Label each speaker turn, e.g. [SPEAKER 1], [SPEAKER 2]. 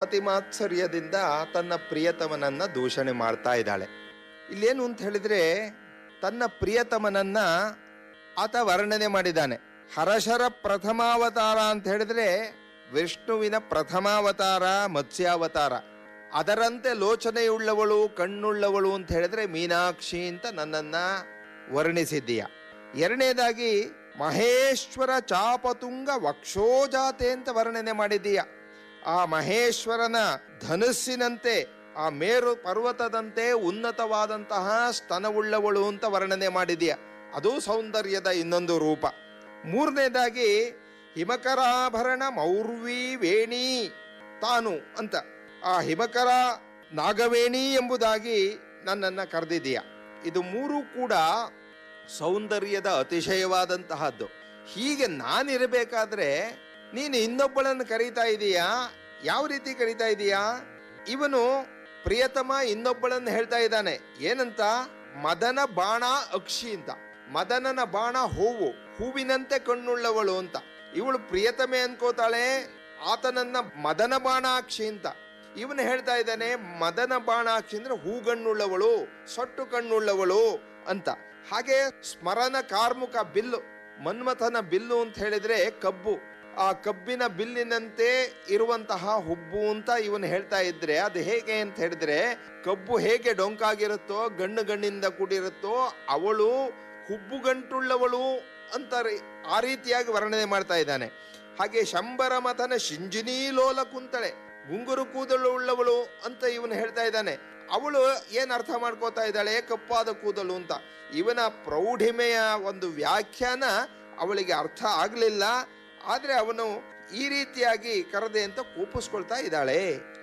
[SPEAKER 1] ಅತಿಮಾತ್ಸರ್ಯದಿಂದ ತನ್ನ ಪ್ರಿಯತಮನನ್ನ ದೂಷಣೆ ಮಾಡ್ತಾ ಇದ್ದಾಳೆ ಇಲ್ಲೇನು ಅಂತ ಹೇಳಿದ್ರೆ ತನ್ನ ಪ್ರಿಯತಮನನ್ನ ಆತ ವರ್ಣನೆ ಮಾಡಿದ್ದಾನೆ ಹರಶರ ಪ್ರಥಮಾವತಾರ ಅಂತ ಹೇಳಿದ್ರೆ ವಿಷ್ಣುವಿನ ಪ್ರಥಮಾವತಾರ ಮತ್ಸ್ಯಾವತಾರ ಅದರಂತೆ ಲೋಚನೆಯುಳ್ಳವಳು ಕಣ್ಣುಳ್ಳವಳು ಅಂತ ಹೇಳಿದ್ರೆ ಮೀನಾಕ್ಷಿ ಅಂತ ನನ್ನನ್ನ ವರ್ಣಿಸಿದ್ದೀಯ ಎರಡನೇದಾಗಿ ಮಹೇಶ್ವರ ಚಾಪತುಂಗ ವಕ್ಷೋಜಾತೆ ಅಂತ ವರ್ಣನೆ ಮಾಡಿದ್ದೀಯ ಆ ಮಹೇಶ್ವರನ ಧನುಸ್ಸಿನಂತೆ ಆ ಮೇರು ಪರ್ವತದಂತೆ ಉನ್ನತವಾದಂತಹ ಸ್ತನವುಳ್ಳವಳು ಅಂತ ವರ್ಣನೆ ಮಾಡಿದೀಯ ಅದು ಸೌಂದರ್ಯದ ಇನ್ನೊಂದು ರೂಪ ಮೂರನೇದಾಗಿ ಹಿಮಕರಾಭರಣ ಮೌರ್ವಿ ವೇಣಿ ತಾನು ಅಂತ ಆ ಹಿಮಕರ ನಾಗವೇಣಿ ಎಂಬುದಾಗಿ ನನ್ನನ್ನ ಕರೆದಿದೀಯ ಇದು ಮೂರು ಕೂಡ ಸೌಂದರ್ಯದ ಅತಿಶಯವಾದಂತಹದ್ದು ಹೀಗೆ ನಾನಿರಬೇಕಾದ್ರೆ ನೀನು ಇನ್ನೊಬ್ಬಳನ್ನು ಕರೀತಾ ಇದೀಯಾ ಯಾವ ರೀತಿ ಕರೀತಾ ಇದೀಯಾ ಇವನು ಪ್ರಿಯತಮ ಇನ್ನೊಬ್ಬಳನ್ನು ಹೇಳ್ತಾ ಇದ್ದಾನೆ ಏನಂತ ಮದನ ಬಾಣ ಅಕ್ಷಿ ಅಂತ ಮದನನ ಬಾಣ ಹೂವು ಹೂವಿನಂತೆ ಕಣ್ಣುಳ್ಳವಳು ಅಂತ ಇವಳು ಪ್ರಿಯತಮೆ ಅನ್ಕೋತಾಳೆ ಆತನನ್ನ ಮದನ ಬಾಣಾಕ್ಷಿ ಅಂತ ಇವನು ಹೇಳ್ತಾ ಇದ್ದಾನೆ ಮದನ ಬಾಣಾಕ್ಷಿ ಅಂದ್ರೆ ಹೂಗಣ್ಣುಳ್ಳವಳು ಸೊಟ್ಟು ಕಣ್ಣುಳ್ಳವಳು ಅಂತ ಹಾಗೆ ಸ್ಮರಣ ಕಾರ್ಮುಕ ಬಿಲ್ಲು ಮನ್ಮಥನ ಬಿಲ್ಲು ಅಂತ ಹೇಳಿದ್ರೆ ಕಬ್ಬು ಆ ಕಬ್ಬಿನ ಬಿಲ್ಲಿನಂತೆ ಇರುವಂತಹ ಹುಬ್ಬು ಅಂತ ಇವನು ಹೇಳ್ತಾ ಇದ್ರೆ ಅದು ಹೇಗೆ ಅಂತ ಹೇಳಿದ್ರೆ ಕಬ್ಬು ಹೇಗೆ ಡೊಂಕಾಗಿರುತ್ತೋ ಗಣ್ಣು ಗಣ್ಣಿಂದ ಕೂಡಿರುತ್ತೋ ಅವಳು ಹುಬ್ಬು ಗಂಟುಳ್ಳವಳು ಅಂತ ರೀ- ಆ ರೀತಿಯಾಗಿ ವರ್ಣನೆ ಮಾಡ್ತಾ ಇದ್ದಾನೆ ಹಾಗೆ ಶಂಬರ ಮಥನ ಶಿಂಜಿನೀ ಲೋಲ ಕುಂತಳೆ ಗುಂಗುರು ಕೂದಲು ಉಳ್ಳವಳು ಅಂತ ಇವನು ಹೇಳ್ತಾ ಇದ್ದಾನೆ ಅವಳು ಏನ್ ಅರ್ಥ ಮಾಡ್ಕೋತಾ ಇದ್ದಾಳೆ ಕಪ್ಪಾದ ಕೂದಲು ಅಂತ ಇವನ ಪ್ರೌಢಿಮೆಯ ಒಂದು ವ್ಯಾಖ್ಯಾನ ಅವಳಿಗೆ ಅರ್ಥ ಆಗ್ಲಿಲ್ಲ ಆದ್ರೆ ಅವನು ಈ ರೀತಿಯಾಗಿ ಕರದೆ ಅಂತ ಕೂಪಿಸ್ಕೊಳ್ತಾ ಇದ್ದಾಳೆ